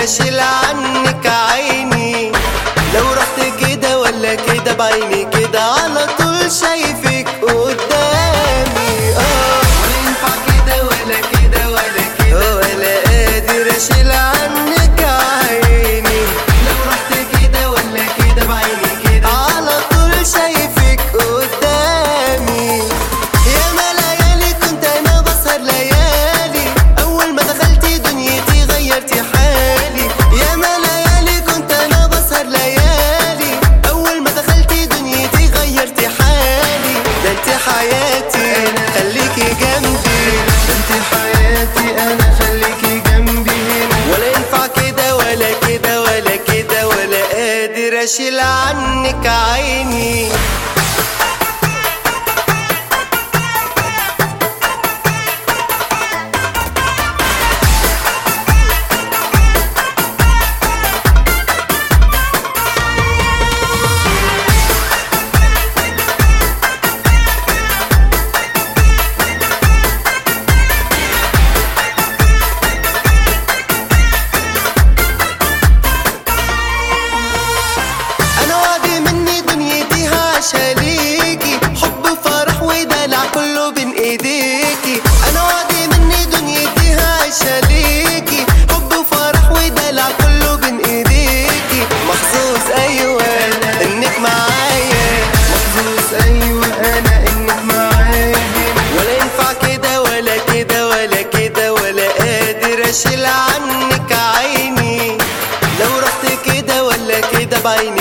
اشيل عنك عيني لو رحت كده ولا كده بعيني كده على طول شايفك قدامي اه ولا ينفع كده ولا كده ولا كده ولا قادر اشيل عنك عيني لو رحت كده ولا كده بعيني كده على طول شايفك قدامي يا ما ليالي كنت انا بسهر ليالي اول ما دخلتي دنيتي غيرتي حالي يا ما ليالي كنت انا بسهر ليالي اول ما دخلتي دنيتي غيرتي حالي ده انت حياتي خليكي جنبي ده انت حياتي انا خليكي جنبي ولا ينفع كده ولا كده ولا كده ولا قادر اشيل عنك عيني انا وعدي مني دنيتي هعيشها ليكي حب وفرح ودلع كله بين ايديكي انا وعدي مني دنيتي هعيشها ليكي حب وفرح ودلع كله بين ايديكي محظوظ ايوه انك معايا محظوظ ايوه انا انك معايا ولا ينفع كده ولا كده ولا كده ولا قادر اشيل عنك عيني لو رحت كده ولا كده بعيني